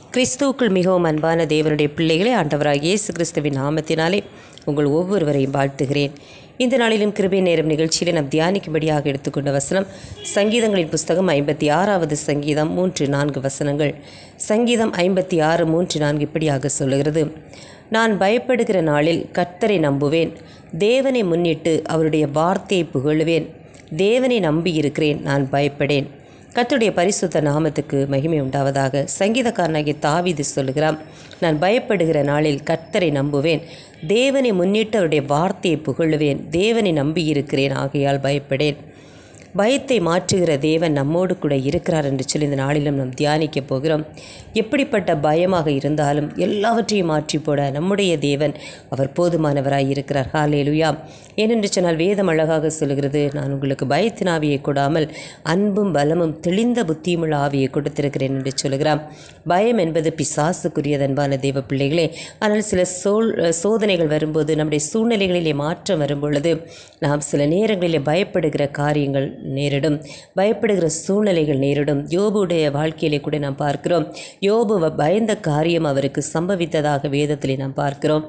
கிறிஸ்துவுக்குள் மிகவும் அன்பான தேவனுடைய பிள்ளைகளே ஆண்டவராக இயேசு கிறிஸ்துவின் நாமத்தினாலே உங்கள் ஒவ்வொருவரையும் வாழ்த்துகிறேன் இந்த நாளிலும் கிருபை நேரம் நிகழ்ச்சியிலே நாம் தியானிக்கும்படியாக எடுத்துக்கொண்ட வசனம் சங்கீதங்களின் புஸ்தகம் ஐம்பத்தி ஆறாவது சங்கீதம் மூன்று நான்கு வசனங்கள் சங்கீதம் ஐம்பத்தி ஆறு மூன்று நான்கு இப்படியாக சொல்லுகிறது நான் பயப்படுகிற நாளில் கர்த்தரை நம்புவேன் தேவனை முன்னிட்டு அவருடைய வார்த்தையை புகழுவேன் தேவனை நம்பியிருக்கிறேன் நான் பயப்படேன் கர்த்தருடைய பரிசுத்த நாமத்துக்கு மகிமை உண்டாவதாக சங்கீதக்காரனாகிய தாவீது சொல்லுகிறான் நான் பயப்படுகிற நாளில் கர்த்தரை நம்புவேன் தேவனை முன்னிட்டு அவருடைய வார்த்தையை புகழுவேன் தேவனை நம்பியிருக்கிறேன் ஆகையால் பயப்படேன் பயத்தை மாற்றுகிற தேவன் நம்மோடு கூட இருக்கிறார் என்று சொல்லி இந்த நாளிலும் நாம் தியானிக்க போகிறோம் எப்படிப்பட்ட பயமாக இருந்தாலும் எல்லாவற்றையும் மாற்றி போட நம்முடைய தேவன் அவர் போதுமானவராய் இருக்கிறார் ஹாலேலுயா ஏனென்று சொன்னால் வேதம் அழகாக சொல்கிறது நான் உங்களுக்கு பயத்தின் ஆவியை கொடாமல் அன்பும் பலமும் தெளிந்த புத்தியுமுள்ள ஆவியை கொடுத்திருக்கிறேன் என்று சொல்கிறான் பயம் என்பது பிசாசுக்குரியது அன்பான தேவ பிள்ளைகளே ஆனால் சில சோல் சோதனைகள் வரும்போது நம்முடைய சூழ்நிலைகளிலே மாற்றம் வரும்பொழுது நாம் சில நேரங்களிலே பயப்படுகிற காரியங்கள் நேரிடும் பயப்படுகிற சூழ்நிலைகள் நேரிடும் யோபுடைய வாழ்க்கையிலே கூட நாம் பார்க்கிறோம் யோபு பயந்த காரியம் அவருக்கு சம்பவித்ததாக வேதத்திலே நாம் பார்க்கிறோம்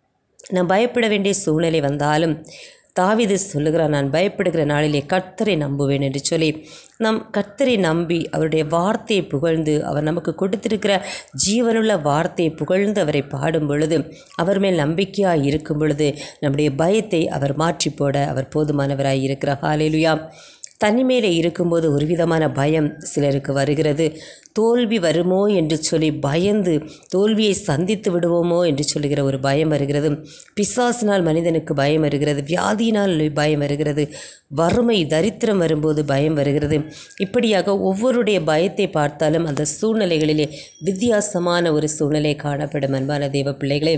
நாம் பயப்பட வேண்டிய சூழ்நிலை வந்தாலும் தாவிது சொல்லுகிறார் நான் பயப்படுகிற நாளிலே கர்த்தரை நம்புவேன் என்று சொல்லி நம் கர்த்தரை நம்பி அவருடைய வார்த்தையை புகழ்ந்து அவர் நமக்கு கொடுத்திருக்கிற ஜீவனுள்ள வார்த்தையை புகழ்ந்து அவரை பாடும் பொழுது அவர் மேல் நம்பிக்கையாக இருக்கும் பொழுது நம்முடைய பயத்தை அவர் மாற்றி போட அவர் போதுமானவராய் இருக்கிறார் ஹாலேலுயா தனிமையில் இருக்கும்போது ஒரு விதமான பயம் சிலருக்கு வருகிறது தோல்வி வருமோ என்று சொல்லி பயந்து தோல்வியை சந்தித்து விடுவோமோ என்று சொல்லுகிற ஒரு பயம் வருகிறது பிசாசினால் மனிதனுக்கு பயம் வருகிறது வியாதியினால் பயம் வருகிறது வறுமை தரித்திரம் வரும்போது பயம் வருகிறது இப்படியாக ஒவ்வொருடைய பயத்தை பார்த்தாலும் அந்த சூழ்நிலைகளிலே வித்தியாசமான ஒரு சூழ்நிலை காணப்படும் அன்பான தேவ பிள்ளைகளே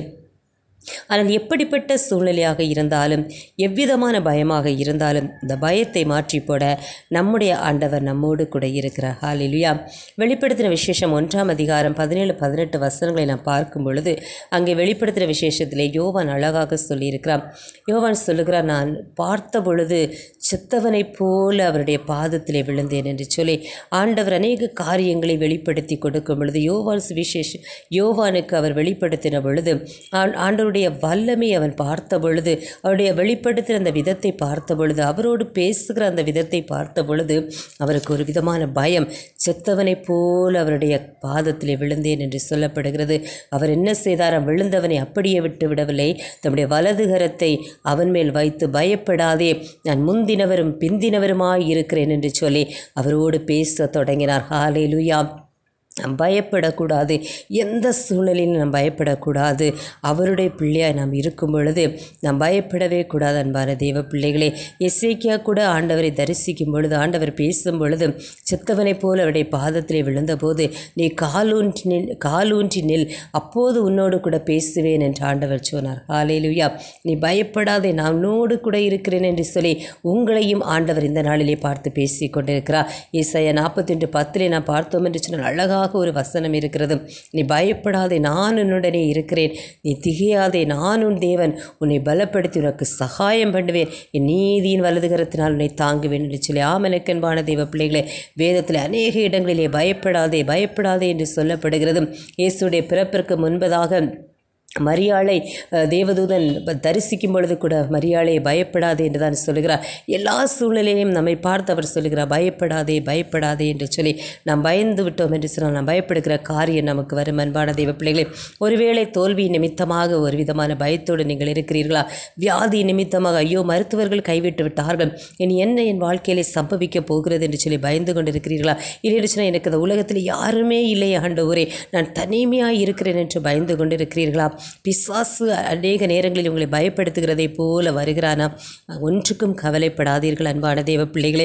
ஆனால் எப்படிப்பட்ட சூழ்நிலையாக இருந்தாலும் எவ்விதமான பயமாக இருந்தாலும் இந்த பயத்தை மாற்றி போட நம்முடைய ஆண்டவர் நம்மோடு கூட இருக்கிறார் ஹாலிலுயா வெளிப்படுத்தின விசேஷம் ஒன்றாம் அதிகாரம் பதினேழு பதினெட்டு வசனங்களை நாம் பார்க்கும் பொழுது அங்கே வெளிப்படுத்தின விசேஷத்திலே யோவான் அழகாக சொல்லியிருக்கிறான் யோவான் சொல்லுகிறார் நான் பார்த்த பொழுது செத்தவனைப் போல அவருடைய பாதத்திலே விழுந்தேன் என்று சொல்லி ஆண்டவர் அநேக காரியங்களை வெளிப்படுத்தி கொடுக்கும் பொழுது யோவான் விசேஷ யோவானுக்கு அவர் வெளிப்படுத்தின பொழுது ஆண்டவர் அவருடைய வல்லமை அவன் பார்த்த பொழுது அவருடைய வெளிப்படுத்துகிற அந்த விதத்தை பார்த்த பொழுது அவரோடு பேசுகிற அந்த விதத்தை பார்த்த பொழுது அவருக்கு ஒரு விதமான பயம் செத்தவனைப் போல் அவருடைய பாதத்திலே விழுந்தேன் என்று சொல்லப்படுகிறது அவர் என்ன செய்தார் விழுந்தவனை அப்படியே விட்டு விடவில்லை தம்முடைய வலதுகரத்தை அவன் மேல் வைத்து பயப்படாதே நான் முந்தினவரும் பிந்தினவருமாய் இருக்கிறேன் என்று சொல்லி அவரோடு பேச தொடங்கினார் ஹாலே லுயா நாம் பயப்படக்கூடாது எந்த சூழ்நிலையிலும் நாம் பயப்படக்கூடாது அவருடைய பிள்ளையாய் நாம் இருக்கும் பொழுது நாம் பயப்படவே கூடாது அன்பான தேவ பிள்ளைகளே எஸ்ஐக்கியா கூட ஆண்டவரை தரிசிக்கும் பொழுது ஆண்டவர் பேசும் பொழுது செத்தவனைப் போல் அவருடைய பாதத்திலே விழுந்தபோது நீ காலூன்றி நில் காலூன்றி நில் அப்போது உன்னோடு கூட பேசுவேன் என்று ஆண்டவர் சொன்னார் ஹாலேலுயா நீ பயப்படாதே நான் உன்னோடு கூட இருக்கிறேன் என்று சொல்லி உங்களையும் ஆண்டவர் இந்த நாளிலே பார்த்து பேசி கொண்டிருக்கிறார் இசைய நாற்பத்தி பத்திலே நான் பார்த்தோம் என்று சொன்னால் அழகாக ஒரு வசனம் இருக்கிறது நீ பயப்படாதே நான் உன்னுடனே இருக்கிறேன் நீ திகையாதே நான் உன் தேவன் உன்னை பலப்படுத்தி உனக்கு சகாயம் பண்ணுவேன் என் நீதியின் வலதுகரத்தினால் உன்னை தாங்குவேன் என்று சொல்லி ஆமனுக்கன்பான தெய்வ பிள்ளைகளே வேதத்தில் அநேக இடங்களிலே பயப்படாதே பயப்படாதே என்று சொல்லப்படுகிறது இயேசுடைய பிறப்பிற்கு முன்பதாக மரியாளை தேவதூதன் தரிசிக்கும் பொழுது கூட மரியாளை பயப்படாதே என்று தான் சொல்லுகிறார் எல்லா சூழ்நிலையும் நம்மை பார்த்து அவர் சொல்லுகிறார் பயப்படாதே பயப்படாதே என்று சொல்லி நாம் பயந்து விட்டோம் என்று சொன்னால் நாம் பயப்படுகிற காரியம் நமக்கு வரும் அன்பான தெய்வ பிள்ளைகளே ஒருவேளை தோல்வி நிமித்தமாக ஒரு விதமான பயத்தோடு நீங்கள் இருக்கிறீர்களா வியாதி நிமித்தமாக ஐயோ மருத்துவர்கள் கைவிட்டு விட்டார்கள் இனி என்ன என் வாழ்க்கையிலே சம்பவிக்க போகிறது என்று சொல்லி பயந்து கொண்டிருக்கிறீர்களா இல்லை சொன்னால் எனக்கு இந்த உலகத்தில் யாருமே இல்லை ஆண்டவரே நான் தனிமையாக இருக்கிறேன் என்று பயந்து கொண்டிருக்கிறீர்களா பிசாசு அநேக நேரங்களில் உங்களை பயப்படுத்துகிறதை போல வருகிறானா ஒன்றுக்கும் கவலைப்படாதீர்கள் அன்பான தேவ பிள்ளைகளே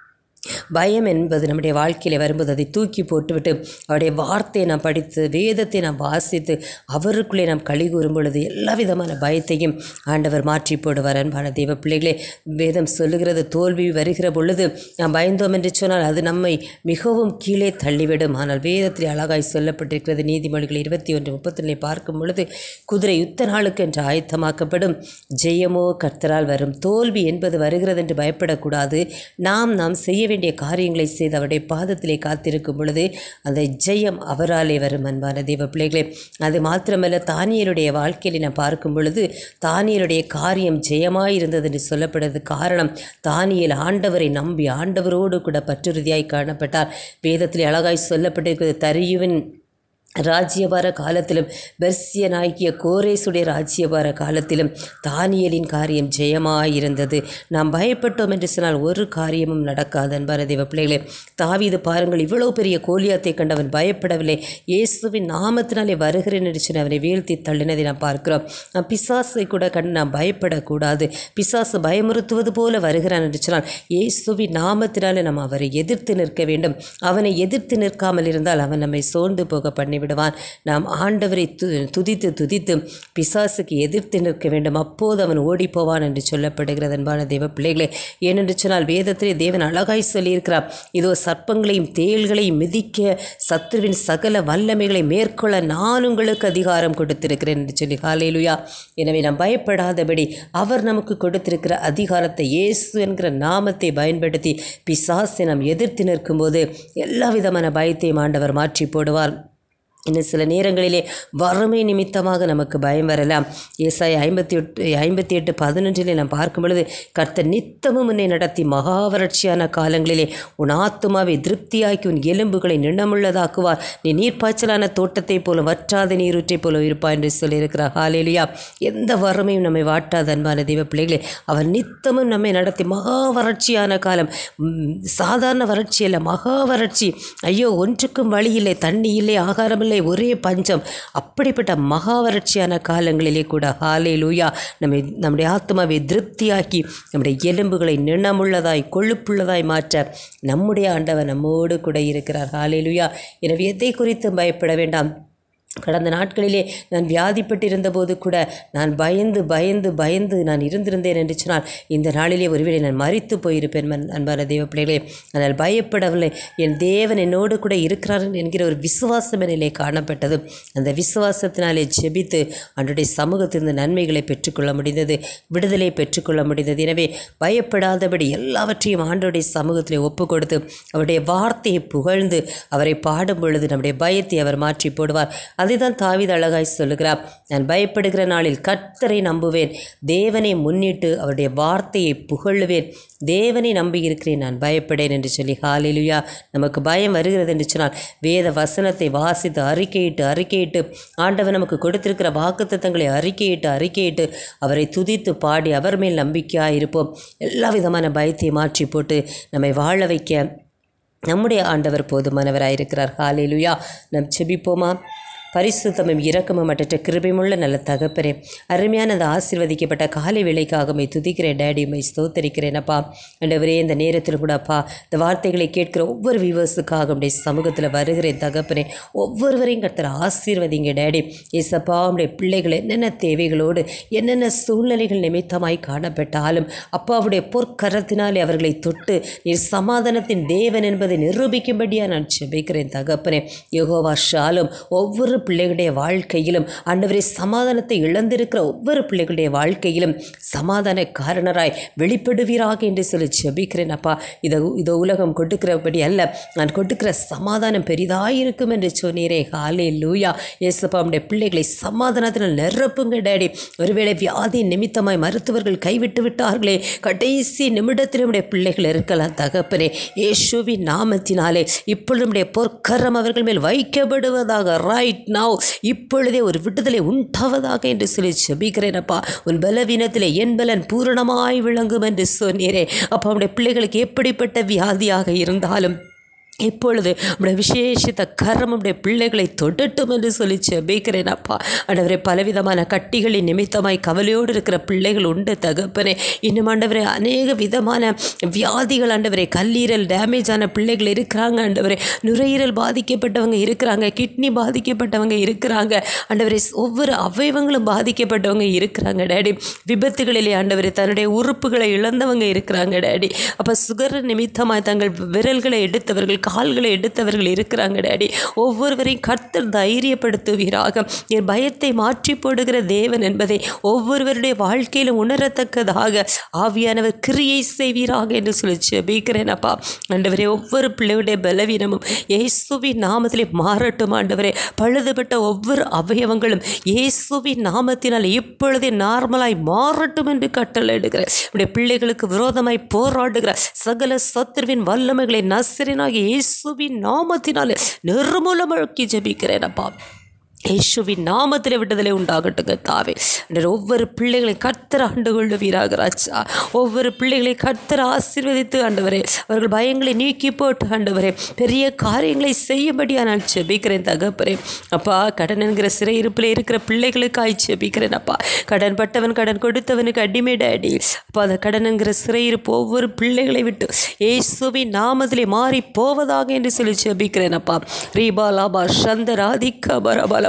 பயம் என்பது நம்முடைய வாழ்க்கையில் வரும்போது அதை தூக்கி போட்டுவிட்டு அவருடைய வார்த்தையை நாம் படித்து வேதத்தை நாம் வாசித்து அவருக்குள்ளே நாம் கழி கூறும் பொழுது எல்லா விதமான பயத்தையும் ஆண்டவர் மாற்றி போடுவார் அன்பான தெய்வ பிள்ளைகளே வேதம் சொல்லுகிறது தோல்வி வருகிற பொழுது நாம் பயந்தோம் என்று சொன்னால் அது நம்மை மிகவும் கீழே தள்ளிவிடும் ஆனால் வேதத்தில் அழகாய் சொல்லப்பட்டிருக்கிறது நீதிமொழிகள் இருபத்தி ஒன்று முப்பத்தொன்னை பார்க்கும் பொழுது குதிரை யுத்த நாளுக்கு என்று ஆயத்தமாக்கப்படும் ஜெயமோ கர்த்தரால் வரும் தோல்வி என்பது வருகிறது என்று பயப்படக்கூடாது நாம் நாம் செய்ய வேண்டிய காரியங்களை செய்து அவருடைய பாதத்திலே காத்திருக்கும் பொழுது அந்த ஜெயம் அவராலே வரும் அன்பான தேவ பிள்ளைகளே அது மாத்திரமல்ல தானியலுடைய வாழ்க்கையில் நான் பார்க்கும் பொழுது தானியலுடைய காரியம் ஜெயமாய் இருந்தது என்று சொல்லப்படுறது காரணம் தானியல் ஆண்டவரை நம்பி ஆண்டவரோடு கூட பற்றுறுதியாய் காணப்பட்டார் வேதத்தில் அழகாய் சொல்லப்பட்டிருக்கிறது தரியுவின் ராஜ்யபார காலத்திலும் பெர்சியனாகிய கோரேசுடைய ராஜ்யபார காலத்திலும் தானியலின் காரியம் ஜெயமாயிருந்தது நாம் பயப்பட்டோம் என்று சொன்னால் ஒரு காரியமும் நடக்காது அன்பான தேவ பிள்ளைகளே தாவீது பாருங்கள் இவ்வளவு பெரிய கோலியாத்தை கண்டவன் பயப்படவில்லை இயேசுவின் நாமத்தினாலே வருகிறேன் என்று சொல்லி அவனை வீழ்த்தி தள்ளினதை நாம் பார்க்கிறோம் நாம் பிசாசை கூட கண்டு நாம் பயப்படக்கூடாது பிசாசு பயமுறுத்துவது போல வருகிறான் என்று சொன்னால் இயேசுவின் நாமத்தினாலே நாம் அவரை எதிர்த்து நிற்க வேண்டும் அவனை எதிர்த்து நிற்காமல் இருந்தால் அவன் நம்மை சோர்ந்து போக பண்ணி விடுவான் நாம் ஆண்டவரை து துதித்து துதித்து பிசாசுக்கு எதிர்த்து நிற்க வேண்டும் அப்போது அவன் ஓடிப்போவான் என்று சொல்லப்படுகிறது அன்பான தேவ பிள்ளைகளே ஏனென்று சொன்னால் வேதத்திலே தேவன் அழகாய் சொல்லியிருக்கிறார் இதோ சர்ப்பங்களையும் தேள்களையும் மிதிக்க சத்துருவின் சகல வல்லமைகளை மேற்கொள்ள நான் உங்களுக்கு அதிகாரம் கொடுத்திருக்கிறேன் என்று சொல்லி ஹாலேலுயா எனவே நாம் பயப்படாதபடி அவர் நமக்கு கொடுத்திருக்கிற அதிகாரத்தை இயேசு என்கிற நாமத்தை பயன்படுத்தி பிசாசை நாம் எதிர்த்து நிற்கும்போது எல்லா விதமான பயத்தையும் ஆண்டவர் மாற்றி போடுவார் இன்னும் சில நேரங்களிலே வறுமை நிமித்தமாக நமக்கு பயம் வரலாம் ஏசாய் ஐம்பத்தி எட்டு ஐம்பத்தி எட்டு பதினொன்றிலே நாம் பார்க்கும் பொழுது கர்த்தர் நித்தமும் உன்னை நடத்தி மகாவறட்சியான காலங்களிலே உன் ஆத்துமாவை திருப்தியாக்கி உன் எலும்புகளை நிணமுள்ளதாக்குவார் நீ நீர்ப்பாய்ச்சலான தோட்டத்தைப் போல வற்றாத நீரூற்றைப் போல இருப்பாய் என்று சொல்லியிருக்கிறார் ஹாலேலியா எந்த வறுமையும் நம்மை வாட்டாத அன்பான தெய்வ பிள்ளைகளே அவர் நித்தமும் நம்மை நடத்தி மகா வறட்சியான காலம் ம், சாதாரண வறட்சி அல்ல மகா வறட்சி ஐயோ ஒன்றுக்கும் வழி இல்லை தண்ணி இல்லை ஆகாரம் இல்லை ஒரே பஞ்சம் அப்படிப்பட்ட மகா வறட்சியான காலங்களிலே கூட ஹாலே லூயா நம்மை நம்முடைய ஆத்மாவை திருப்தியாக்கி நம்முடைய எலும்புகளை நிணமுள்ளதாய் கொழுப்புள்ளதாய் மாற்ற நம்முடைய ஆண்டவர் நம்மோடு கூட இருக்கிறார் ஹாலே லூயா எனவே எதை குறித்தும் பயப்பட வேண்டாம் கடந்த நாட்களிலே நான் வியாதிப்பட்டிருந்த போது கூட நான் பயந்து பயந்து பயந்து நான் இருந்திருந்தேன் என்று சொன்னால் இந்த நாளிலே ஒருவேளை நான் மறித்து போயிருப்பேன் மன் அன்பான தேவ பிள்ளைகளே ஆனால் பயப்படவில்லை என் தேவன் என்னோடு கூட இருக்கிறார் என்கிற ஒரு விசுவாசம் என்னிலே காணப்பட்டது அந்த விசுவாசத்தினாலே ஜெபித்து அன்றைய சமூகத்திலிருந்து நன்மைகளை பெற்றுக்கொள்ள முடிந்தது விடுதலை பெற்றுக்கொள்ள முடிந்தது எனவே பயப்படாதபடி எல்லாவற்றையும் ஆண்டோடைய சமூகத்திலே ஒப்பு கொடுத்து அவருடைய வார்த்தையை புகழ்ந்து அவரை பாடும் பொழுது நம்முடைய பயத்தை அவர் மாற்றி போடுவார் அதை தான் தாவீது அழகாய் சொல்லுகிறார் நான் பயப்படுகிற நாளில் கர்த்தரை நம்புவேன் தேவனை முன்னிட்டு அவருடைய வார்த்தையை புகழுவேன் தேவனை நம்பி இருக்கிறேன் நான் பயப்படேன் என்று சொல்லி ஹாலேலுயா நமக்கு பயம் வருகிறது என்று சொன்னால் வேத வசனத்தை வாசித்து அறிக்கையிட்டு அறிக்கையிட்டு ஆண்டவர் நமக்கு கொடுத்திருக்கிற வாக்குத்தத்தங்களை அறிக்கையிட்டு அறிக்கையிட்டு அவரை துதித்து பாடி அவர் மேல் நம்பிக்கையாக இருப்போம் எல்லா விதமான பயத்தை மாற்றி போட்டு நம்மை வாழ வைக்க நம்முடைய ஆண்டவர் போதுமானவராயிருக்கிறார் ஹாலேலுயா நம் செபிப்போமா பரிசுத்தமும் இரக்கமும் மற்ற கிருபையுமுள்ள நல்ல தகப்பரே அருமையான அந்த ஆசீர்வதிக்கப்பட்ட காலை வேலைக்காக மை துதிக்கிறேன் டேடி மை ஸ்தோத்தரிக்கிறேன் அப்பா ஆண்டவரே இந்த நேரத்தில் கூட அப்பா இந்த வார்த்தைகளை கேட்கிற ஒவ்வொரு வியூவர்ஸுக்காக உடைய சமூகத்தில் வருகிறேன் தகப்பனே ஒவ்வொருவரையும் கர்த்தர் ஆசீர்வதிங்க டேடி ஏசப்பா உடைய பிள்ளைகள் என்னென்ன தேவைகளோடு என்னென்ன சூழ்நிலைகள் நிமித்தமாய் காணப்பட்டாலும் அப்பாவுடைய பொற்கரத்தினாலே அவர்களை தொட்டு நீர் சமாதானத்தின் தேவன் என்பதை நிரூபிக்கும்படியா நான் செபிக்கிறேன் தகப்பனே யெகோவா ஷாலும் ஒவ்வொரு பிள்ளைகளுடைய வாழ்க்கையிலும் ஆண்டவரே சமாதானத்தை இழந்திருக்கிற ஒவ்வொரு பிள்ளைகளுடைய வாழ்க்கையிலும் சமாதான காரணராய் வெளிப்படுவீராக என்று சொல்லி ஜெபிக்கிறேன் அப்பா இதை இதோ உலகம் கொடுக்கிறபடி அல்ல நான் கொடுக்கிற சமாதானம் பெரிதாயிருக்கும் என்று சொன்னீரே ஹாலே லூயா ஏசப்பா நம்முடைய பிள்ளைகளை சமாதானத்தில் நிரப்புங்க டேடி ஒருவேளை வியாதி நிமித்தமாய் மருத்துவர்கள் கைவிட்டு விட்டார்களே கடைசி நிமிடத்தில் நம்முடைய பிள்ளைகள் இருக்கலாம் தகப்பனே இயேசுவின் நாமத்தினாலே இப்பொழுது நம்முடைய பொற்கரம் அவர்கள் மேல் வைக்கப்படுவதாக ரைட் நாவ் இப்பொழுதே ஒரு விடுதலை உண்டாவதாக என்று சொல்லி ஜெபிக்கிறேனப்பா உன் பலவீனத்திலே என் பலன் பூரணமாய் விளங்கும் என்று சொன்னீரே அப்போ அவனுடைய பிள்ளைகளுக்கு எப்படிப்பட்ட வியாதியாக இருந்தாலும் இப்பொழுது உடைய விசேஷித்த கரம் உடைய பிள்ளைகளை தொடட்டும் என்று சொல்லி ஜெபிக்கிறேன் அப்பா ஆண்டவரே பலவிதமான கட்டிகளின் நிமித்தமாய் கவலையோடு இருக்கிற பிள்ளைகள் உண்டு தகப்பனே இன்னும் ஆண்டவரே அநேக விதமான வியாதிகள் ஆண்டவரே கல்லீரல் டேமேஜ் ஆன பிள்ளைகள் இருக்கிறாங்க ஆண்டவரே நுரையீரல் பாதிக்கப்பட்டவங்க இருக்கிறாங்க கிட்னி பாதிக்கப்பட்டவங்க இருக்கிறாங்க ஆண்டவரே ஒவ்வொரு அவயவங்களும் பாதிக்கப்பட்டவங்க இருக்கிறாங்க டேடி விபத்துகளிலே ஆண்டவரே தன்னுடைய உறுப்புகளை இழந்தவங்க இருக்கிறாங்க டேடி அப்போ சுகர் நிமித்தமாய் தங்கள் விரல்களை எடுத்தவர்கள் கால்களை எடுத்தவர்கள் இருக்கிறாங்க டாடி ஒவ்வொருவரையும் கர்த்தர் தைரியப்படுத்துவீராக என் பயத்தை மாற்றி போடுகிற தேவன் என்பதை ஒவ்வொருவருடைய வாழ்க்கையிலும் உணரத்தக்கதாக ஆவியானவர் கிரியை செய்வீராக என்று சொல்லி ஜெபிக்கிறேன் அப்பா ஆண்டவரே ஒவ்வொரு பிள்ளையுடைய பலவீனமும் இயேசுவின் நாமத்திலே மாறட்டும் ஆண்டவரே பழுதுபட்ட ஒவ்வொரு அவயவங்களும் இயேசுவின் நாமத்தினால் இப்பொழுதே நார்மலாய் மாறட்டும் என்று கட்டளையிடுகிறேன் உடைய பிள்ளைகளுக்கு விரோதமாய் போராடுகிற சகல சத்துருவின் வல்லமைகளை நசரினாகிய இயேசுவின் நாமத்தினாலே நிர்மூலமாக்கி ஜெபிக்கிறேன் அப்பா இயேசுவின் நாமத்தில் விடுதலை உண்டாகட்டுங்க தாவே அண்டர் ஒவ்வொரு பிள்ளைகளை கர்த்தர் ஆண்டு கொள்ளுவீராக ராஜா ஒவ்வொரு பிள்ளைகளை கர்த்தர் ஆசீர்வதித்து ஆண்டவரே அவர்கள் பயங்களை நீக்கி போட்டு ஆண்டவரே பெரிய காரியங்களை செய்யும்படியா நான் செபிக்கிறேன் தகப்பரே அப்பா கடன் என்கிற சிறையிருப்பில் இருக்கிற பிள்ளைகளுக்காய் செபிக்கிறேன் அப்பா கடன் பட்டவன் கடன் கொடுத்தவனுக்கு அடிமை டேடி அப்பா அந்த கடன் என்கிற சிறையிருப்பு ஒவ்வொரு பிள்ளைகளை விட்டு இயேசுவின் நாமத்திலே மாறி போவதாக என்று சொல்லி செபிக்கிறேன் அப்பா ரீபா லாபா சந்தராதிக்க பரபலபா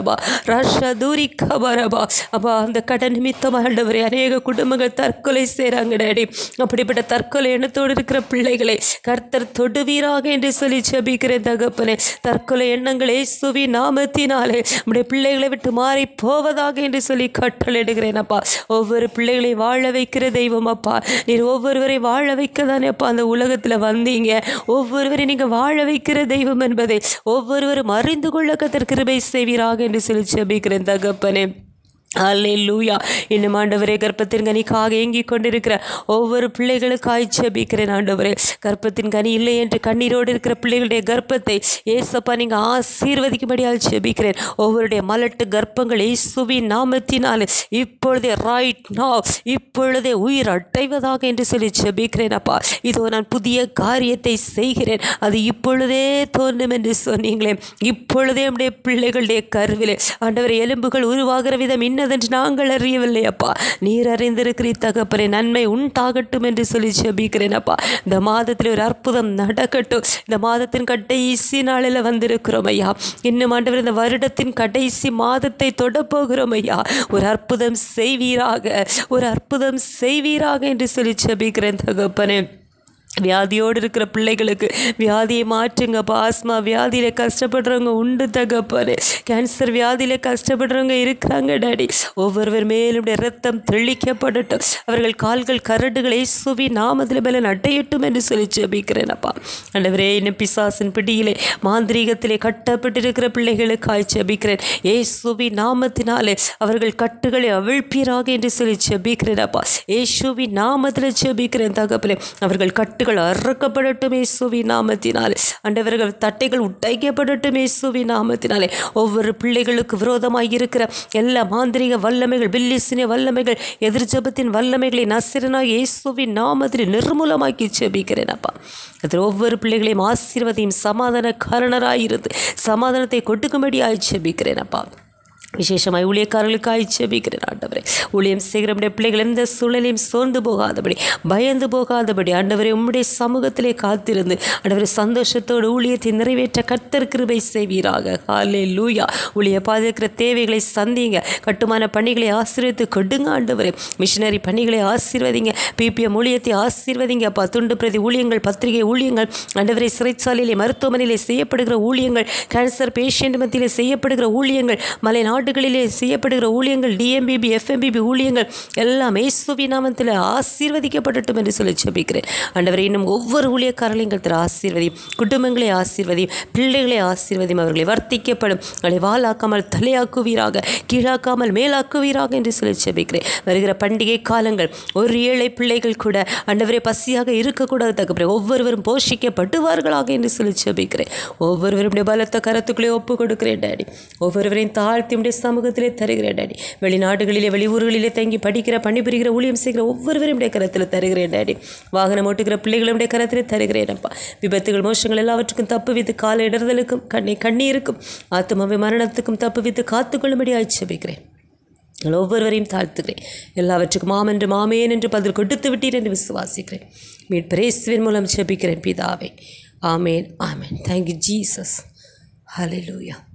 ரஷதூரி கபரபா அப்பா அந்த கடன் நிமித்தமாக ஆண்டவரே அநேக குடும்பங்கள் தற்கொலை செய்கிறாங்க டேடி அப்படிப்பட்ட தற்கொலை எண்ணத்தோடு இருக்கிற பிள்ளைகளை கர்த்தர் தொடுவீராக என்று சொல்லி செபிக்கிறேன் தகப்பனே தற்கொலை எண்ணங்கள் இயேசுவி நாமத்தினாலே நம்முடைய பிள்ளைகளை விட்டு மாறி போவதாக என்று சொல்லி கட்டளையிடுகிறேன் அப்பா ஒவ்வொரு பிள்ளைகளை வாழ வைக்கிற தெய்வம் அப்பா நீர் ஒவ்வொருவரை வாழ வைக்க தானே அப்பா அந்த உலகத்தில் வந்தீங்க ஒவ்வொருவரை நீங்கள் வாழ வைக்கிற தெய்வம் என்பதை ஒவ்வொருவரும் அறிந்து கொள்ள கத்தர் கிருபை செய்வீராக என்று சொல்லி செபிக்கிறேன் தகப்பனே அல்லேலூயா இன்னும் ஆண்டவரே கர்ப்பத்தின் கனிக்காக ஏங்கிக் கொண்டிருக்கிற ஒவ்வொரு பிள்ளைகளுக்காய் ஜெபிக்கிறேன் ஆண்டவரே கர்ப்பத்தின் கனி இல்லை என்று கண்ணீரோடு இருக்கிற பிள்ளைகளுடைய கர்ப்பத்தை ஏசப்பா நீங்கள் ஆசீர்வதிக்கும்படியால் ஜெபிக்கிறேன் ஒவ்வொருடைய மலட்டு கர்ப்பங்கள் இயேசுவின் நாமத்தினாலே இப்பொழுதே ரைட் நா இப்பொழுதே உயிர் அடைவதாக என்று சொல்லி ஜெபிக்கிறேன் அப்பா இதோ நான் புதிய காரியத்தை செய்கிறேன் அது இப்பொழுதே தோன்றும் என்று சொன்னீங்களே இப்பொழுதே நம்முடைய பிள்ளைகளுடைய கருவிலே ஆண்டவர் எலும்புகள் உருவாகிற விதம் இன்னதென்று நாங்கள் அறியவில்லை அப்பா நீர் அறிந்திருக்கிறீர் தகப்பனே நன்மை உண்டாகட்டும் என்று சொல்லி ஜெபிக்கிறேன் அப்பா இந்த மாதத்தில் ஒரு அற்புதம் நடக்கட்டும் இந்த மாதத்தின் கடைசி நாளில் வந்திருக்கிறோம் ஐயா இன்னும் ஆண்டவர் இந்த வருடத்தின் கடைசி மாதத்தை தொட போகிறோம் ஐயா ஒரு அற்புதம் செய்வீராக ஒரு அற்புதம் செய்வீராக என்று சொல்லி ஜெபிக்கிறேன் தகப்பனே வியாதியோடு இருக்கிற பிள்ளைகளுக்கு வியாதியை மாற்றுங்கப்பா ஆஸ்மா வியாதியில் கஷ்டப்படுறவங்க உண்டு தகப்பாரு கேன்சர் வியாதியில் கஷ்டப்படுறவங்க இருக்கிறாங்க டாடி ஒவ்வொருவர் மேலும் ரத்தம் தெளிக்கப்படட்டும் அவர்கள் கால்கள் கரடுகளை சுவி நாமத்தில் மேலே நட்டையட்டும் என்று சொல்லி ஜெபிக்கிறேன் அப்பா ஆண்டவரே இன்னும் பிசாசின் பிடியிலே மாந்திரீகத்திலே கட்டப்பட்டிருக்கிற பிள்ளைகளுக்காய் ஜெபிக்கிறேன் ஏசுவி நாமத்தினாலே அவர்கள் கட்டுகளை அவிழ்ப்பீராக என்று சொல்லி ஜெபிக்கிறேன் அப்பா ஏசுவி நாமத்தில் ஜெபிக்கிறேன் தகப்பனே அவர்கள் கட்டுகள் அறுக்கப்படட்டும் இயேசுவி நாமத்தினாலே ஆண்டவர்கள் தட்டைகள் உடைக்கப்படட்டும் இயேசுவி நாமத்தினாலே ஒவ்வொரு பிள்ளைகளுக்கு விரோதமாக இருக்கிற எல்லா மாந்திரிக வல்லமைகள் பில்லிசினிய வல்லமைகள் எதிர்ஜபத்தின் வல்லமைகளை நசிரனாக இயேசுவின் நாமத்தில் நிர்மூலமாக்கி ஜெபிக்கிறேன் அப்பா அதில் ஒவ்வொரு பிள்ளைகளையும் ஆசீர்வதியும் சமாதான காரணராயிருந்து சமாதானத்தை கொடுக்கும்படியாய் ஜெபிக்கிறேன் அப்பா விசேஷமாய் ஊழியக்காரர்களுக்காய் ஜெபிக்கிறேன் ஆண்டவரே ஊழியம் செய்கிற நம்முடைய பிள்ளைகள் எந்த சூழ்நிலையும் சோர்ந்து போகாதபடி பயந்து போகாதபடி ஆண்டவரே உம்முடைய சமூகத்திலே காத்திருந்து ஆண்டவரே சந்தோஷத்தோடு ஊழியத்தை நிறைவேற்ற கர்த்தர் கிருபை செய்வீராக ஹாலே லூயா ஊழிய பாதுகாக்கிற தேவைகளை சந்திங்க கட்டுமான பணிகளை ஆசீர்வதித்து கொடுங்க ஆண்டவரே மிஷினரி பணிகளை ஆசீர்வதிங்க பிபிஎம் ஊழியத்தை ஆசீர்வதிங்க அப்பா துண்டு பிரதி ஊழியங்கள் பத்திரிகை ஊழியங்கள் ஆண்டவரை சிறைச்சாலையிலே மருத்துவமனையிலே செய்யப்படுகிற ஊழியங்கள் கேன்சர் பேஷண்ட் மத்தியிலே செய்யப்படுகிற ஊழியங்கள் மலை நாடுகளிலே செய்யப்படுகிற ஊழியங்கள் டிஎம்பிபி எஃப்எம்பிபி ஊழியங்கள் எல்லாம் இயேசுவி நாமத்தில் ஆசீர்வதிக்கப்படட்டும் என்று சொல்லி ஜெபிக்கிறேன் ஆண்டவரை இன்னும் ஒவ்வொரு ஊழியக்காரர்களையும் கருத்தர் ஆசீர்வதியும் குடும்பங்களை ஆசீர்வதியும் பிள்ளைகளை ஆசீர்வதியும் அவர்களை வர்த்திக்கப்படும் அவர்களை வாளாக்காமல் தலையாக்குவீராக கீழாக்காமல் மேலாக்குவீராக என்று சொல்லி ஜெபிக்கிறேன் வருகிற பண்டிகை காலங்கள் ஒரு ஏழை பிள்ளைகள் கூட ஆண்டவரே பசியாக இருக்கக்கூடாது தகப்பறே ஒவ்வொருவரும் போஷிக்கப்படுவார்களாக என்று சொல்லி ஜெபிக்கிறேன் ஒவ்வொருவருடைய பலத்த கரத்துக்குள்ளே ஒப்பு கொடுக்கிறேன் டாடி ஒவ்வொருவரையும் தாழ்த்தி உடைய சமூகத்திலே தருகிறேன் டாடி வெளிநாடுகளிலே வெளியூர்களிலே தங்கி படிக்கிற பணிபுரிகிற ஊழியம் செய்கிற ஒவ்வொருவரையும் உடைய கரத்தில் தருகிறேன் டாடி வாகனம் ஓட்டுகிற பிள்ளைகளும் உடைய கரத்திலே தருகிறேன் அப்பா விபத்துகள் மோசங்கள் எல்லாவற்றுக்கும் தப்பு வித்து கால இடர்தலுக்கும் கண்ணை கண்ணீருக்கும் ஆத்மாவை மரணத்துக்கும் தப்பு வித்து காத்துக்கொள்ளும்படி ஆட்சேபிக்கிறேன் நீங்கள் ஒவ்வொருவரையும் தாழ்த்துகிறேன் எல்லாவற்றுக்கும் மாம் என்று மாமேன் என்று பதில் கொடுத்து விட்டீர் என்று விசுவாசிக்கிறேன் மீட்பரேசுவின் மூலம் ஜெபிக்கிறேன் பிதாவே ஆமேன் ஆமேன் தேங்க்யூ ஜீசஸ் ஹalleluya